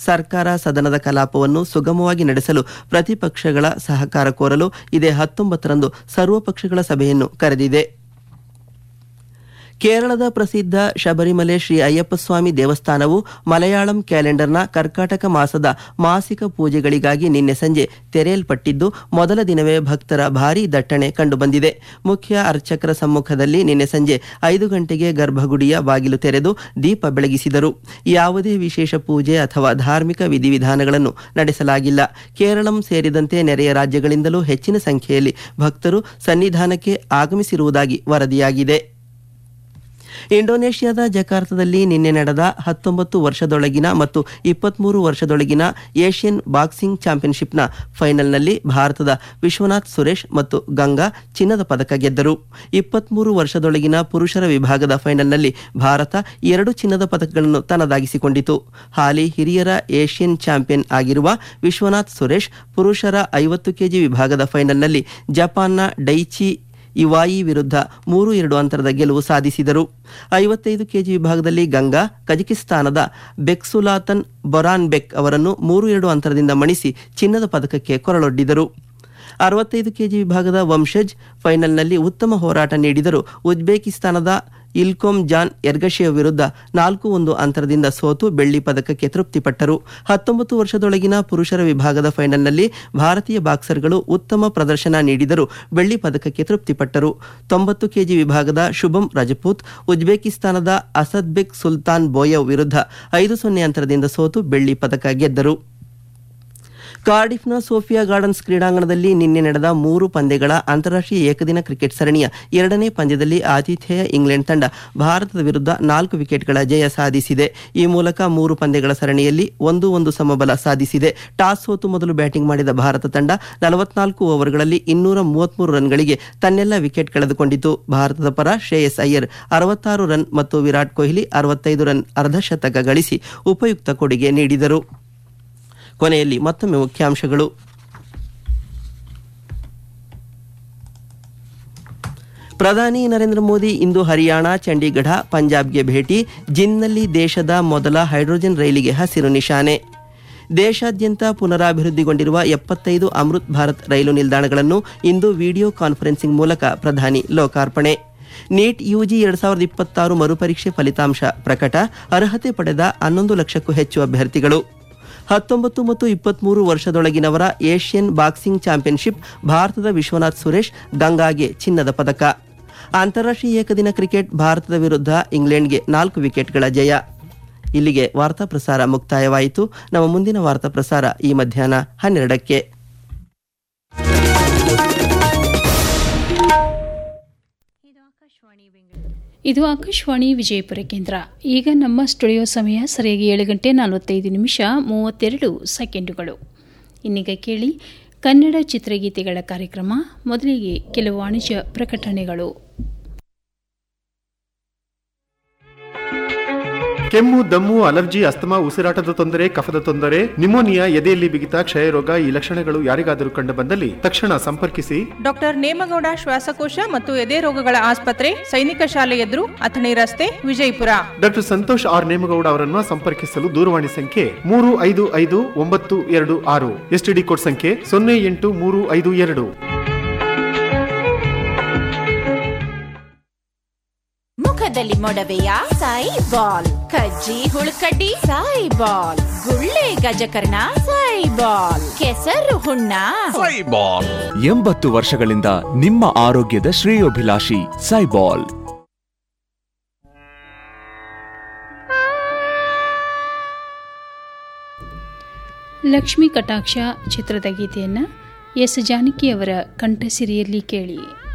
ಸರ್ಕಾರ ಸದನದ ಕಲಾಪವನ್ನು ಸುಗಮವಾಗಿ ನಡೆಸಲು ಪ್ರತಿಪಕ್ಷಗಳ ಸಹಕಾರ ಕೋರಲು ಇದೇ ಹತ್ತೊಂಬತ್ತರಂದು ಸರ್ವಪಕ್ಷಗಳ ಸಭೆಯನ್ನು ಕರೆದಿದೆ ಕೇರಳದ ಪ್ರಸಿದ್ಧ ಶಬರಿಮಲೆ ಶ್ರೀ ಅಯ್ಯಪ್ಪಸ್ವಾಮಿ ದೇವಸ್ಥಾನವು ಮಲಯಾಳಂ ಕ್ಯಾಲೆಂಡರ್ನ ಕರ್ಕಾಟಕ ಮಾಸದ ಮಾಸಿಕ ಪೂಜೆಗಳಿಗಾಗಿ ನಿನ್ನೆ ಸಂಜೆ ತೆರೆಯಲ್ಪಟ್ಟಿದ್ದು ಮೊದಲ ದಿನವೇ ಭಕ್ತರ ಭಾರೀ ದಟ್ಟಣೆ ಕಂಡುಬಂದಿದೆ ಮುಖ್ಯ ಅರ್ಚಕರ ಸಮ್ಮುಖದಲ್ಲಿ ನಿನ್ನೆ ಸಂಜೆ ಐದು ಗಂಟೆಗೆ ಗರ್ಭಗುಡಿಯ ಬಾಗಿಲು ತೆರೆದು ದೀಪ ಬೆಳಗಿಸಿದರು ಯಾವುದೇ ವಿಶೇಷ ಪೂಜೆ ಅಥವಾ ಧಾರ್ಮಿಕ ವಿಧಿವಿಧಾನಗಳನ್ನು ನಡೆಸಲಾಗಿಲ್ಲ ಕೇರಳಂ ಸೇರಿದಂತೆ ನೆರೆಯ ರಾಜ್ಯಗಳಿಂದಲೂ ಹೆಚ್ಚಿನ ಸಂಖ್ಯೆಯಲ್ಲಿ ಭಕ್ತರು ಸನ್ನಿಧಾನಕ್ಕೆ ಆಗಮಿಸಿರುವುದಾಗಿ ವರದಿಯಾಗಿದೆ ಇಂಡೋನೇಷ್ಯಾದ ಜಕಾರ್ತದಲ್ಲಿ ನಿನ್ನೆ ನಡೆದ ಹತ್ತೊಂಬತ್ತು ವರ್ಷದೊಳಗಿನ ಮತ್ತು ಇಪ್ಪತ್ಮೂರು ವರ್ಷದೊಳಗಿನ ಏಷ್ಯನ್ ಬಾಕ್ಸಿಂಗ್ ಚಾಂಪಿಯನ್ಶಿಪ್ನ ಫೈನಲ್ನಲ್ಲಿ ಭಾರತದ ವಿಶ್ವನಾಥ್ ಸುರೇಶ್ ಮತ್ತು ಗಂಗಾ ಚಿನ್ನದ ಪದಕ ಗೆದ್ದರು ಇಪ್ಪತ್ಮೂರು ವರ್ಷದೊಳಗಿನ ಪುರುಷರ ವಿಭಾಗದ ಫೈನಲ್ನಲ್ಲಿ ಭಾರತ ಎರಡು ಚಿನ್ನದ ಪದಕಗಳನ್ನು ತನ್ನದಾಗಿಸಿಕೊಂಡಿತು ಹಾಲಿ ಹಿರಿಯರ ಏಷ್ಯನ್ ಚಾಂಪಿಯನ್ ಆಗಿರುವ ವಿಶ್ವನಾಥ್ ಸುರೇಶ್ ಪುರುಷರ ಐವತ್ತು ಕೆಜಿ ವಿಭಾಗದ ಫೈನಲ್ನಲ್ಲಿ ಜಪಾನ್ನ ಡೈಚಿ ಇವಾಯಿ ವಿರುದ್ಧ ಮೂರು ಎರಡು ಅಂತರದ ಗೆಲುವು ಸಾಧಿಸಿದರು ಐವತ್ತೈದು ಕೆಜಿ ವಿಭಾಗದಲ್ಲಿ ಗಂಗಾ ಕಜಕಿಸ್ತಾನದ ಬೆಕ್ಸುಲಾತನ್ ಬೊರಾನ್ಬೆಕ್ ಅವರನ್ನು ಮೂರು ಎರಡು ಅಂತರದಿಂದ ಮಣಿಸಿ ಚಿನ್ನದ ಪದಕಕ್ಕೆ ಕೊರಳೊಡ್ಡಿದರು ಅರವತ್ತೈದು ಕೆಜಿ ವಿಭಾಗದ ವಂಶಜ್ ಫೈನಲ್ನಲ್ಲಿ ಉತ್ತಮ ಹೋರಾಟ ನೀಡಿದರು ಉಜ್ಬೇಕಿಸ್ತಾನದ ಇಲ್ಕೋಮ್ ಜಾನ್ ಎರ್ಗಶಿಯ ವಿರುದ್ಧ ನಾಲ್ಕು ಒಂದು ಅಂತರದಿಂದ ಸೋತು ಬೆಳ್ಳಿ ಪದಕಕ್ಕೆ ತೃಪ್ತಿಪಟ್ಟರು ಹತ್ತೊಂಬತ್ತು ವರ್ಷದೊಳಗಿನ ಪುರುಷರ ವಿಭಾಗದ ಫೈನಲ್ನಲ್ಲಿ ಭಾರತೀಯ ಬಾಕ್ಸರ್ಗಳು ಉತ್ತಮ ಪ್ರದರ್ಶನ ನೀಡಿದರು ಬೆಳ್ಳಿ ಪದಕಕ್ಕೆ ತೃಪ್ತಿಪಟ್ಟರು ತೊಂಬತ್ತು ಕೆಜಿ ವಿಭಾಗದ ಶುಭಂ ರಜಪೂತ್ ಉಜ್ಬೇಕಿಸ್ತಾನದ ಅಸದ್ಬೆಕ್ ಸುಲ್ತಾನ್ ಬೋಯವ್ ವಿರುದ್ಧ ಐದು ಸೊನ್ನೆ ಅಂತರದಿಂದ ಸೋತು ಬೆಳ್ಳಿ ಪದಕ ಗೆದ್ದರು ಕಾರ್ಡಿಫ್ನ ಸೋಫಿಯಾ ಗಾರ್ಡನ್ಸ್ ಕ್ರೀಡಾಂಗಣದಲ್ಲಿ ನಿನ್ನೆ ನಡೆದ ಮೂರು ಪಂದ್ಯಗಳ ಅಂತಾರಾಷ್ಟ್ರೀಯ ಏಕದಿನ ಕ್ರಿಕೆಟ್ ಸರಣಿಯ ಎರಡನೇ ಪಂದ್ಯದಲ್ಲಿ ಆತಿಥೇಯ ಇಂಗ್ಲೆಂಡ್ ತಂಡ ಭಾರತದ ವಿರುದ್ಧ ನಾಲ್ಕು ವಿಕೆಟ್ಗಳ ಜಯ ಸಾಧಿಸಿದೆ ಈ ಮೂಲಕ ಮೂರು ಪಂದ್ಯಗಳ ಸರಣಿಯಲ್ಲಿ ಒಂದು ಒಂದು ಸಮಬಲ ಸಾಧಿಸಿದೆ ಟಾಸ್ ಸೋತು ಮೊದಲು ಬ್ಯಾಟಿಂಗ್ ಮಾಡಿದ ಭಾರತ ತಂಡ ನಲವತ್ನಾಲ್ಕು ಓವರ್ಗಳಲ್ಲಿ ಇನ್ನೂರ ಮೂವತ್ಮೂರು ರನ್ಗಳಿಗೆ ತನ್ನೆಲ್ಲ ವಿಕೆಟ್ ಕಳೆದುಕೊಂಡಿತು ಭಾರತದ ಪರ ಶ್ರೇಯಸ್ ಅಯ್ಯರ್ ಅರವತ್ತಾರು ರನ್ ಮತ್ತು ವಿರಾಟ್ ಕೊಹ್ಲಿ ಅರವತ್ತೈದು ರನ್ ಅರ್ಧಶತಕ ಗಳಿಸಿ ಉಪಯುಕ್ತ ಕೊಡುಗೆ ನೀಡಿದರು ಕೊನೆಯಲ್ಲಿ ಮತ್ತೊಮ್ಮೆ ಮುಖ್ಯಾಂಶಗಳು ಪ್ರಧಾನಿ ನರೇಂದ್ರ ಮೋದಿ ಇಂದು ಹರಿಯಾಣ ಚಂಡೀಗಢ ಪಂಜಾಬ್ಗೆ ಭೇಟಿ ಜಿನ್ನಲ್ಲಿ ದೇಶದ ಮೊದಲ ಹೈಡ್ರೋಜನ್ ರೈಲಿಗೆ ಹಸಿರು ನಿಶಾನೆ ದೇಶಾದ್ಯಂತ ಪುನರಾಭಿವೃದ್ಧಿಗೊಂಡಿರುವ ಎಪ್ಪತ್ತೈದು ಅಮೃತ್ ಭಾರತ್ ರೈಲು ನಿಲ್ದಾಣಗಳನ್ನು ಇಂದು ವಿಡಿಯೋ ಕಾನ್ಫರೆನ್ಸಿಂಗ್ ಮೂಲಕ ಪ್ರಧಾನಿ ಲೋಕಾರ್ಪಣೆ ನೀಟ್ ಯುಜಿ ಎರಡ್ ಸಾವಿರದ ಇಪ್ಪತ್ತಾರು ಮರುಪರೀಕ್ಷೆ ಫಲಿತಾಂಶ ಪ್ರಕಟ ಅರ್ಹತೆ ಪಡೆದ ಹನ್ನೊಂದು ಲಕ್ಷಕ್ಕೂ ಹೆಚ್ಚು ಅಭ್ಯರ್ಥಿಗಳು ಹತ್ತೊಂಬತ್ತು ಮತ್ತು ಇಪ್ಪತ್ಮೂರು ವರ್ಷದೊಳಗಿನವರ ಏಷ್ಯನ್ ಬಾಕ್ಸಿಂಗ್ ಚಾಂಪಿಯನ್ಶಿಪ್ ಭಾರತದ ವಿಶ್ವನಾಥ್ ಸುರೇಶ್ ಗಂಗಾಗೆ ಚಿನ್ನದ ಪದಕ ಅಂತಾರಾಷ್ಟ್ರೀಯ ಏಕದಿನ ಕ್ರಿಕೆಟ್ ಭಾರತದ ವಿರುದ್ಧ ಇಂಗ್ಲೆಂಡ್ಗೆ ನಾಲ್ಕು ವಿಕೆಟ್ಗಳ ಜಯ ಇಲ್ಲಿಗೆ ವಾರ್ತಾ ಪ್ರಸಾರ ಮುಕ್ತಾಯವಾಯಿತು ನಮ್ಮ ಮುಂದಿನ ವಾರ್ತಾ ಪ್ರಸಾರ ಈ ಮಧ್ಯಾಹ್ನ ಹನ್ನೆರಡಕ್ಕೆ ಇದು ಆಕಾಶವಾಣಿ ವಿಜಯಪುರ ಕೇಂದ್ರ ಈಗ ನಮ್ಮ ಸ್ಟುಡಿಯೋ ಸಮಯ ಸರಿಯಾಗಿ ಏಳು ಗಂಟೆ ನಲವತ್ತೈದು ನಿಮಿಷ ಮೂವತ್ತೆರಡು ಸೆಕೆಂಡುಗಳು ಇನ್ನೀಗ ಕೇಳಿ ಕನ್ನಡ ಚಿತ್ರಗೀತೆಗಳ ಕಾರ್ಯಕ್ರಮ ಮೊದಲಿಗೆ ಕೆಲವು ವಾಣಿಜ್ಯ ಪ್ರಕಟಣೆಗಳು ಕೆಮ್ಮು ದಮ್ಮು ಅಲರ್ಜಿ ಅಸ್ತಮಾ ಉಸಿರಾಟದ ತೊಂದರೆ ಕಫದ ತೊಂದರೆ ನಿಮೋನಿಯಾ ಎದೆಯಲ್ಲಿ ಬಿಗಿತ ಕ್ಷಯರೋಗ ಈ ಲಕ್ಷಣಗಳು ಯಾರಿಗಾದರೂ ಕಂಡು ಬಂದಲ್ಲಿ ತಕ್ಷಣ ಸಂಪರ್ಕಿಸಿ ಡಾಕ್ಟರ್ ನೇಮಗೌಡ ಶ್ವಾಸಕೋಶ ಮತ್ತು ಎದೆ ರೋಗಗಳ ಆಸ್ಪತ್ರೆ ಸೈನಿಕ ಶಾಲೆ ಎದುರು ಅಥಣಿ ರಸ್ತೆ ವಿಜಯಪುರ ಡಾಕ್ಟರ್ ಸಂತೋಷ್ ಆರ್ ನೇಮಗೌಡ ಅವರನ್ನು ಸಂಪರ್ಕಿಸಲು ದೂರವಾಣಿ ಸಂಖ್ಯೆ ಮೂರು ಐದು ಐದು ಒಂಬತ್ತು ಎರಡು ಆರು ಎಸ್ಟಿಡಿ ಕೋಡ್ ಸಂಖ್ಯೆ ಸೊನ್ನೆ ಎಂಟು ಮೂರು ಐದು ಎರಡು ಮುಖದಲ್ಲಿ ಮೊಡವೆಯ ಸಾಯಿ ಬಾಲ್ ಕಜ್ಜಿ ಹುಳುಕಡ್ಡಿ ಸಾಯಿ ಬಾಲ್ ಗುಳ್ಳೆ ಗಜಕರ್ಣ ಸಾಯಿ ಬಾಲ್ ಕೆಸರು ಹುಣ್ಣ ಸೈಬಾಲ್ ಎಂಬತ್ತು ವರ್ಷಗಳಿಂದ ನಿಮ್ಮ ಆರೋಗ್ಯದ ಶ್ರೇಯೋಭಿಲಾಷಿ ಸೈಬಾಲ್ ಲಕ್ಷ್ಮೀ ಕಟಾಕ್ಷ ಚಿತ್ರದ ಗೀತೆಯನ್ನು ಎಸ್ ಜಾನಕಿ ಅವರ ಕಂಠಸಿರಿಯಲ್ಲಿ ಕೇಳಿ